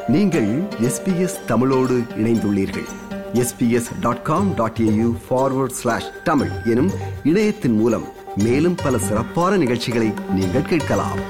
நீங்கள் எஸ்பிஎஸ் தமிழோடு இணைந்துள்ளீர்கள் SBS dot com dot AU forward slash Tamil எனும் இணையத்தின் மூலம் மேலும் பல சிறப்பான நிகழ்ச்சிகளை நீங்கள் கேட்கலாம்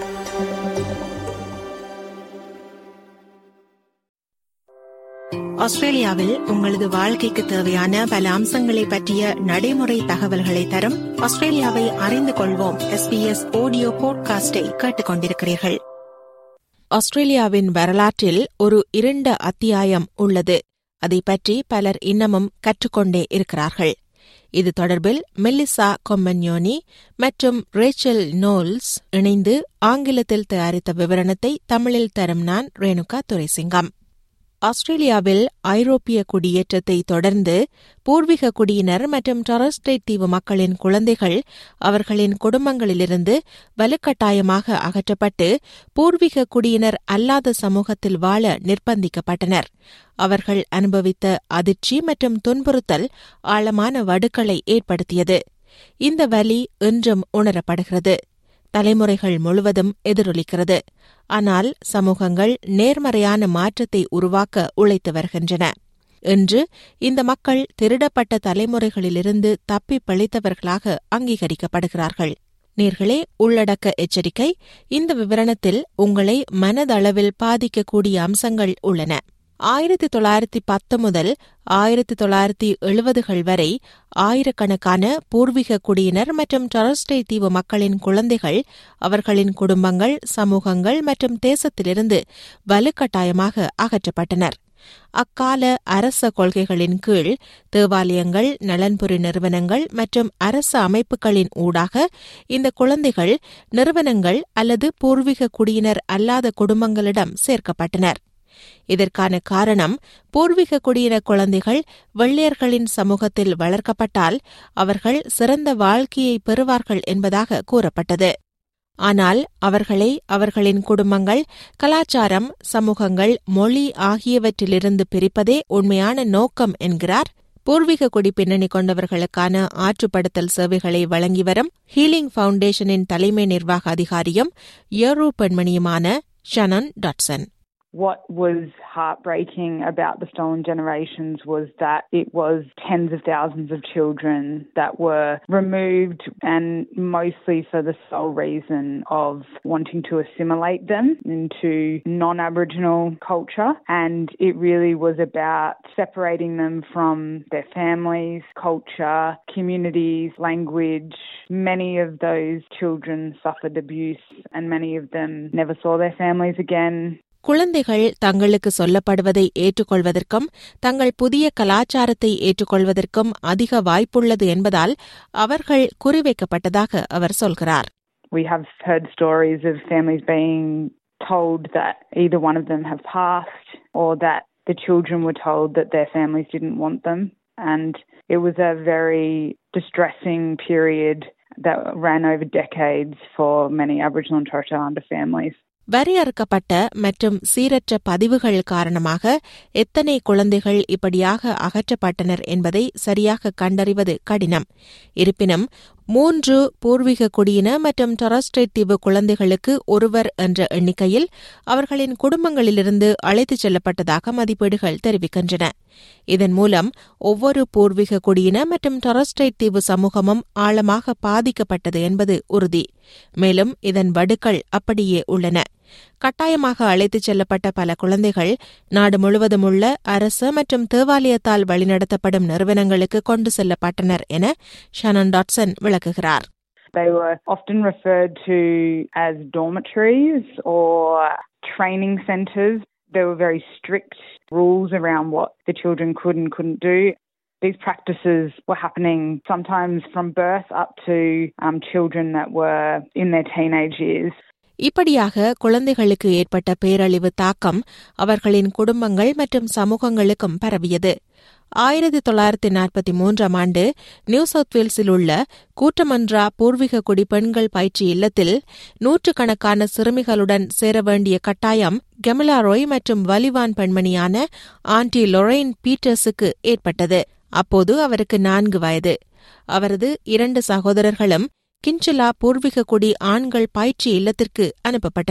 ஆஸ்திரேலியாவில் உங்களது வாழ்க்கைக்கு தேவையான பல அம்சங்களை பற்றிய நடைமுறை தகவல்களை தரும் ஆஸ்திரேலியாவை அறிந்து கொள்வோம் எஸ்பிஎஸ் ஆடியோ போட்காஸ்டை கேட்டுக்கொண்டிருக்கிறீர்கள் ஆஸ்திரேலியாவின் வரலாற்றில் ஒரு இருண்ட அத்தியாயம் உள்ளது அதை பற்றி பலர் இன்னமும் கற்றுக்கொண்டே இருக்கிறார்கள் இது தொடர்பில் மெல்லிசா கொம்மன்யோனி மற்றும் ரேச்சல் நோல்ஸ் இணைந்து ஆங்கிலத்தில் தயாரித்த விவரணத்தை தமிழில் தரும் நான் ரேணுகா துரைசிங்கம் ஆஸ்திரேலியாவில் ஐரோப்பிய குடியேற்றத்தை தொடர்ந்து பூர்வீக குடியினர் மற்றும் டொரஸ்டேட் தீவு மக்களின் குழந்தைகள் அவர்களின் குடும்பங்களிலிருந்து வலுக்கட்டாயமாக அகற்றப்பட்டு பூர்வீக குடியினர் அல்லாத சமூகத்தில் வாழ நிர்பந்திக்கப்பட்டனர் அவர்கள் அனுபவித்த அதிர்ச்சி மற்றும் துன்புறுத்தல் ஆழமான வடுக்களை ஏற்படுத்தியது இந்த வலி இன்றும் உணரப்படுகிறது தலைமுறைகள் முழுவதும் எதிரொலிக்கிறது ஆனால் சமூகங்கள் நேர்மறையான மாற்றத்தை உருவாக்க உழைத்து வருகின்றன இன்று இந்த மக்கள் திருடப்பட்ட தலைமுறைகளிலிருந்து தப்பி பிழைத்தவர்களாக அங்கீகரிக்கப்படுகிறார்கள் நேர்களே உள்ளடக்க எச்சரிக்கை இந்த விவரணத்தில் உங்களை மனதளவில் பாதிக்கக்கூடிய அம்சங்கள் உள்ளன ஆயிரத்தி தொள்ளாயிரத்தி பத்து முதல் ஆயிரத்தி தொள்ளாயிரத்தி எழுபதுகள் வரை ஆயிரக்கணக்கான பூர்வீக குடியினர் மற்றும் டொரஸ்டே தீவு மக்களின் குழந்தைகள் அவர்களின் குடும்பங்கள் சமூகங்கள் மற்றும் தேசத்திலிருந்து வலுக்கட்டாயமாக அகற்றப்பட்டனர் அக்கால அரச கொள்கைகளின் கீழ் தேவாலயங்கள் நலன்புரி நிறுவனங்கள் மற்றும் அரசு அமைப்புகளின் ஊடாக இந்த குழந்தைகள் நிறுவனங்கள் அல்லது பூர்வீக குடியினர் அல்லாத குடும்பங்களிடம் சேர்க்கப்பட்டனர் இதற்கான காரணம் பூர்வீக குடியின குழந்தைகள் வெள்ளையர்களின் சமூகத்தில் வளர்க்கப்பட்டால் அவர்கள் சிறந்த வாழ்க்கையை பெறுவார்கள் என்பதாக கூறப்பட்டது ஆனால் அவர்களை அவர்களின் குடும்பங்கள் கலாச்சாரம் சமூகங்கள் மொழி ஆகியவற்றிலிருந்து பிரிப்பதே உண்மையான நோக்கம் என்கிறார் பூர்வீக குடி பின்னணி கொண்டவர்களுக்கான ஆற்றுப்படுத்தல் சேவைகளை வழங்கி வரும் ஹீலிங் ஃபவுண்டேஷனின் தலைமை நிர்வாக அதிகாரியும் யரோ பெண்மணியுமான Shannon Dodson What was heartbreaking about the stolen generations was that it was tens of thousands of children that were removed and mostly for the sole reason of wanting to assimilate them into non Aboriginal culture. And it really was about separating them from their families, culture, communities, language. Many of those children suffered abuse and many of them never saw their families again. குழந்தைகள் தங்களுக்கு சொல்லப்படுவதை ஏற்றுக்கொள்வதற்கும் தங்கள் புதிய கலாச்சாரத்தை ஏற்றுக்கொள்வதற்கும் அதிக வாய்ப்புள்ளது என்பதால் அவர்கள் குறிவைக்கப்பட்டதாக அவர் சொல்கிறார் We have heard stories of families being told that either one of them have passed or that the children were told that their families didn't want them. And it was a very distressing period that ran over decades for many Aboriginal and Torres Strait Islander families. வரையறுக்கப்பட்ட மற்றும் சீரற்ற பதிவுகள் காரணமாக எத்தனை குழந்தைகள் இப்படியாக அகற்றப்பட்டனர் என்பதை சரியாக கண்டறிவது கடினம் இருப்பினும் மூன்று பூர்வீக குடியின மற்றும் டொரஸ்டேட் தீவு குழந்தைகளுக்கு ஒருவர் என்ற எண்ணிக்கையில் அவர்களின் குடும்பங்களிலிருந்து அழைத்துச் செல்லப்பட்டதாக மதிப்பீடுகள் தெரிவிக்கின்றன இதன் மூலம் ஒவ்வொரு பூர்வீக குடியின மற்றும் டொரஸ்டேட் தீவு சமூகமும் ஆழமாக பாதிக்கப்பட்டது என்பது உறுதி மேலும் இதன் வடுக்கள் அப்படியே உள்ளன கட்டாயமாக அழைத்துச் செல்லப்பட்ட பல குழந்தைகள் நாடு முழுவதும் உள்ள அரசு மற்றும் தேவாலயத்தால் வழிநடத்தப்படும் நிறுவனங்களுக்கு கொண்டு செல்லப்பட்டனர் என ஷனன் டாட்சன் விளக்குகிறார் They were often referred to as dormitories or training centres. There were very strict rules around what the children could and couldn't do. These practices were happening sometimes from birth up to um, children that were in their teenage years. இப்படியாக குழந்தைகளுக்கு ஏற்பட்ட பேரழிவு தாக்கம் அவர்களின் குடும்பங்கள் மற்றும் சமூகங்களுக்கும் பரவியது ஆயிரத்தி தொள்ளாயிரத்தி நாற்பத்தி மூன்றாம் ஆண்டு நியூ சவுத் வேல்ஸில் உள்ள கூட்டமன்றா பூர்வீக குடி பெண்கள் பயிற்சி இல்லத்தில் நூற்றுக்கணக்கான சிறுமிகளுடன் சேர வேண்டிய கட்டாயம் கெமலா ரோய் மற்றும் வலிவான் பெண்மணியான ஆண்டி லொரைன் பீட்டர்ஸுக்கு ஏற்பட்டது அப்போது அவருக்கு நான்கு வயது அவரது இரண்டு சகோதரர்களும் கிஞ்சுலா பூர்வீக குடி ஆண்கள் பயிற்சி இல்லத்திற்கு அனுப்பப்பட்டனர்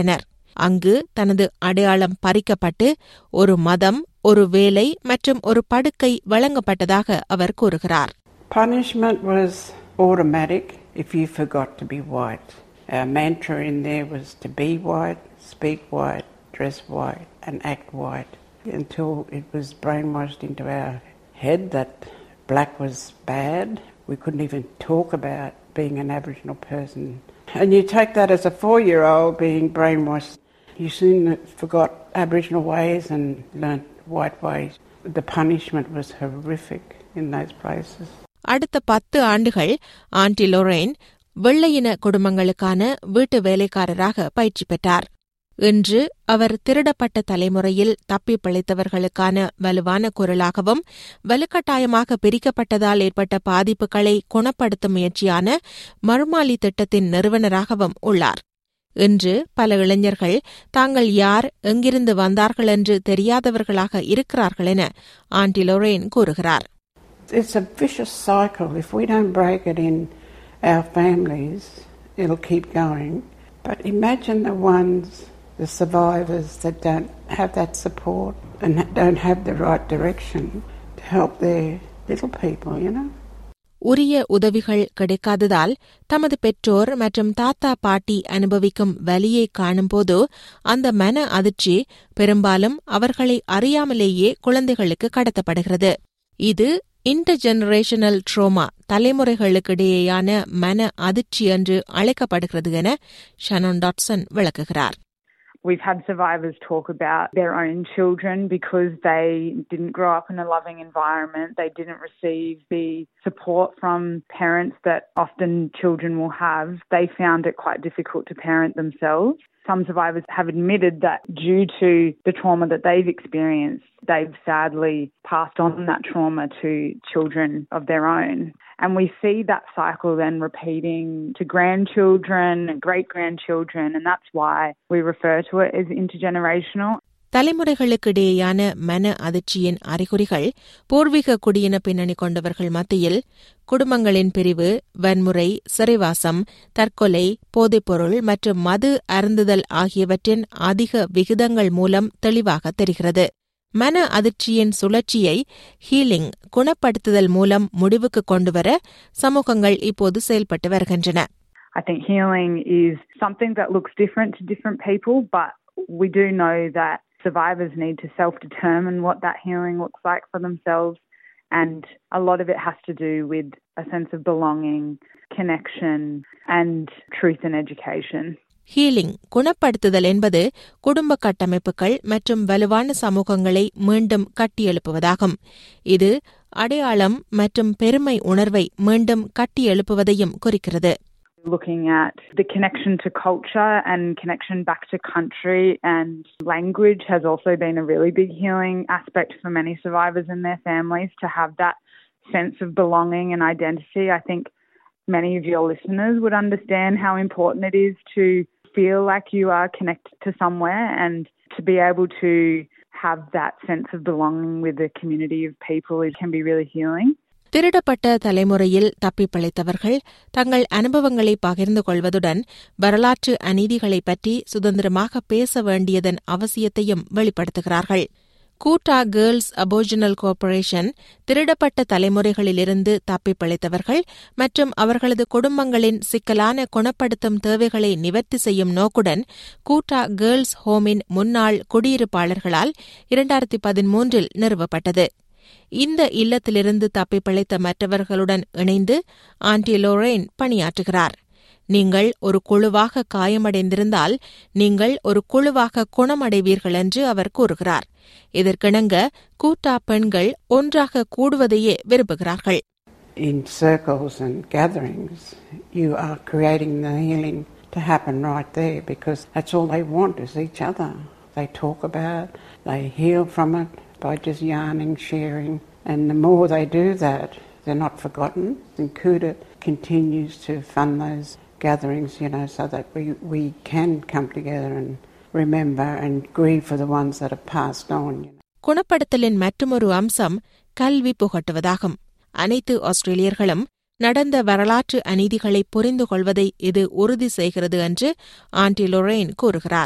அங்கு தனது அடையாளம் பறிக்கப்பட்டு ஒரு மதம் ஒரு வேலை மற்றும் ஒரு படுக்கை வழங்கப்பட்டதாக அவர் கூறுகிறார் Punishment was automatic if you forgot to be white. Our mantra in there was to be white, speak white, dress white, and act white until it was brainwashed into our head that black was bad. We couldn't even talk about being an Aboriginal person. And you take that as a four year old being brainwashed. You soon forgot Aboriginal ways and learnt white ways. The punishment was horrific in those places. அடுத்த பத்து ஆண்டுகள் aunty Lorraine வெள்ளையின குடும்பங்களுக்கான வீட்டு வேலைக்காரராக பயிற்சி பெற்றார் இன்று அவர் திருடப்பட்ட தலைமுறையில் தப்பி பிழைத்தவர்களுக்கான வலுவான குரலாகவும் வலுக்கட்டாயமாக பிரிக்கப்பட்டதால் ஏற்பட்ட பாதிப்புகளை குணப்படுத்தும் முயற்சியான மறுமாலி திட்டத்தின் நிறுவனராகவும் உள்ளார் இன்று பல இளைஞர்கள் தாங்கள் யார் எங்கிருந்து வந்தார்கள் என்று தெரியாதவர்களாக இருக்கிறார்கள் என ஆண்டி லொரேன் கூறுகிறார் It's a vicious cycle. If we don't break it in our families, it'll keep going. But imagine the ones, the survivors that don't have that support and don't have the right direction to help their little people, you know. உரிய உதவிகள் கிடைக்காததால் தமது பெற்றோர் மற்றும் தாத்தா பாட்டி அனுபவிக்கும் வலியை காணும்போது அந்த மன அதிர்ச்சி பெரும்பாலும் அவர்களை அறியாமலேயே குழந்தைகளுக்கு கடத்தப்படுகிறது இது இன்டர்ஜெனரேஷனல் ட்ரோமா தலைமுறைகளுக்கிடையேயான மன அதிர்ச்சி என்று அழைக்கப்படுகிறது என ஷனோன் டாட்சன் விளக்குகிறார் We've had survivors talk about their own children because they didn't grow up in a loving environment. They didn't receive the support from parents that often children will have. They found it quite difficult to parent themselves. Some survivors have admitted that due to the trauma that they've experienced, they've sadly passed on that trauma to children of their own. And we see that cycle then repeating to grandchildren and great grandchildren, and that's why we refer to it as intergenerational. தலைமுறைகளுக்கிடையேயான மன அதிர்ச்சியின் அறிகுறிகள் பூர்வீக குடியின பின்னணி கொண்டவர்கள் மத்தியில் குடும்பங்களின் பிரிவு வன்முறை சிறைவாசம் தற்கொலை போதைப்பொருள் மற்றும் மது அருந்துதல் ஆகியவற்றின் அதிக விகிதங்கள் மூலம் தெளிவாக தெரிகிறது மன அதிர்ச்சியின் சுழற்சியை ஹீலிங் குணப்படுத்துதல் மூலம் முடிவுக்கு கொண்டுவர சமூகங்கள் இப்போது செயல்பட்டு வருகின்றன I think healing is something that looks different to different people, but we do know that survivors need to self determine what that healing looks like for themselves. And a lot of it has to do with a sense of belonging, connection, and truth and education. Healing குணப்படுத்துதல் என்பது குடும்ப கட்டமைப்புகள் மற்றும் வலுவான சமூகங்களை மீண்டும் கட்டியெழுப்புவதாகும் இது அடையாளம் மற்றும் பெருமை உணர்வை மீண்டும் கட்டியெழுப்புவதையும் குறிக்கிறது looking at the connection to culture and connection back to country and language has also been a really big healing aspect for many survivors and their families to have that sense of belonging and identity. I think many of your listeners would understand how important it is to feel like you are connected to somewhere and to be able to have that sense of belonging with a community of people. It can be really healing. திருடப்பட்ட தலைமுறையில் தப்பி பிழைத்தவர்கள் தங்கள் அனுபவங்களை பகிர்ந்து கொள்வதுடன் வரலாற்று அநீதிகளை பற்றி சுதந்திரமாக பேச வேண்டியதன் அவசியத்தையும் வெளிப்படுத்துகிறார்கள் கூட்டா கேர்ள்ஸ் அபோஜினல் கோர்ப்பரேஷன் திருடப்பட்ட தலைமுறைகளிலிருந்து தப்பி பிழைத்தவர்கள் மற்றும் அவர்களது குடும்பங்களின் சிக்கலான குணப்படுத்தும் தேவைகளை நிவர்த்தி செய்யும் நோக்குடன் கூட்டா கேர்ள்ஸ் ஹோமின் முன்னாள் குடியிருப்பாளர்களால் இரண்டாயிரத்தி பதிமூன்றில் நிறுவப்பட்டது இந்த இல்லத்திலிருந்து தப்பி பிழைத்த மற்றவர்களுடன் இணைந்து ஆண்டி லோரேன் பணியாற்றுகிறார் நீங்கள் ஒரு குழுவாக காயமடைந்திருந்தால் நீங்கள் ஒரு குழுவாக குணமடைவீர்கள் என்று அவர் கூறுகிறார் இதற்கிணங்க கூட்டா பெண்கள் ஒன்றாக கூடுவதையே விரும்புகிறார்கள் In circles and gatherings, you are creating the healing to happen right there because that's all they want is each other. They talk about, they heal from it by just yarning, sharing, and the more they do that, they're not forgotten. And Kuda continues to fund those gatherings, you know, so that we, we can come together and remember and grieve for the ones that have passed on. You know. குணப்படுத்தலின் மற்றுமொரு அம்சம் கல்வி புகட்டுவதாகும் அனைத்து ஆஸ்திரேலியர்களும் நடந்த வரலாற்று அநீதிகளை புரிந்து கொள்வதை இது உறுதி செய்கிறது என்று ஆண்டி லொரேன் கூறுகிறார்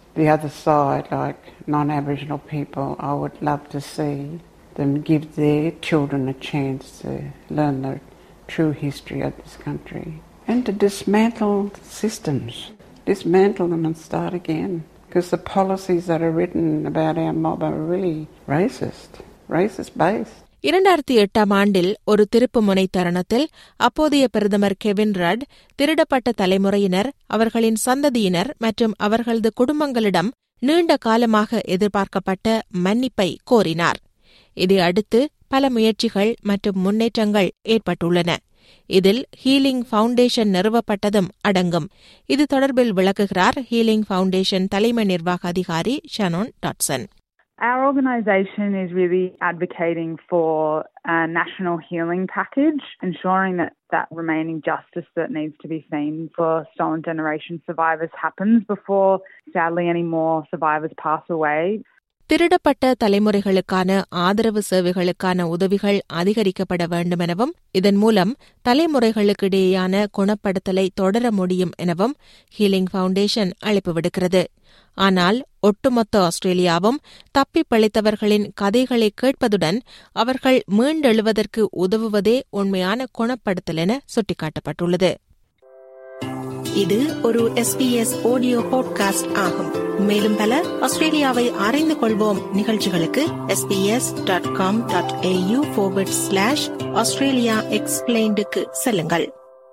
the other side, like non Aboriginal people, I would love to see them give their children a chance to learn the true history of this country and to dismantle systems, dismantle them and start again. Because the policies that are written about our mob are really racist, racist based. இரண்டாயிரத்தி எட்டாம் ஆண்டில் ஒரு திருப்புமுனை தருணத்தில் அப்போதைய பிரதமர் Kevin ரட் திருடப்பட்ட தலைமுறையினர் அவர்களின் சந்ததியினர் மற்றும் அவர்களது குடும்பங்களிடம் நீண்ட காலமாக எதிர்பார்க்கப்பட்ட மன்னிப்பை கோரினார் இதை அடுத்து பல முயற்சிகள் மற்றும் முன்னேற்றங்கள் ஏற்பட்டுள்ளன இதில் ஹீலிங் ஃபவுண்டேஷன் நிறுவப்பட்டதும் அடங்கும் இது தொடர்பில் விளக்குகிறார் ஹீலிங் ஃபவுண்டேஷன் தலைமை நிர்வாக அதிகாரி Shannon Dodson Our organisation is really advocating for a national healing package, ensuring that that remaining justice that needs to be seen for stolen generation survivors happens before, sadly, any more survivors pass away. திருடப்பட்ட தலைமுறைகளுக்கான ஆதரவு சேவைகளுக்கான உதவிகள் அதிகரிக்கப்பட வேண்டுமெனவும் இதன் மூலம் தலைமுறைகளுக்கிடையேயான குணப்படுத்தலை தொடர முடியும் எனவும் ஹீலிங் ஃபவுண்டேஷன் அழைப்பு விடுக்கிறது ஆனால் ஒட்டுமொத்த ஆஸ்திரேலியாவும் தப்பி பிழைத்தவர்களின் கதைகளை கேட்பதுடன் அவர்கள் மீண்டெழுவதற்கு உதவுவதே உண்மையான குணப்படுத்தல் என சுட்டிக்காட்டப்பட்டுள்ளது இது ஒரு எஸ்பிஎஸ் ஆடியோ பாட்காஸ்ட் ஆகும் மேலும் பல ஆஸ்திரேலியாவை அறிந்து கொள்வோம் நிகழ்ச்சிகளுக்கு SBS dot com dot AU slash Australia எக்ஸ்பிளைண்டுக்கு செல்லுங்கள்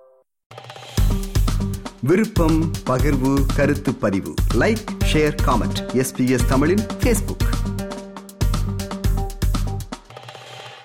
விருப்பம் பகிர்வு கருத்து பதிவு லைக் ஷேர் காமெண்ட் எஸ்பிஎஸ் தமிழின் ஃபேஸ்புக்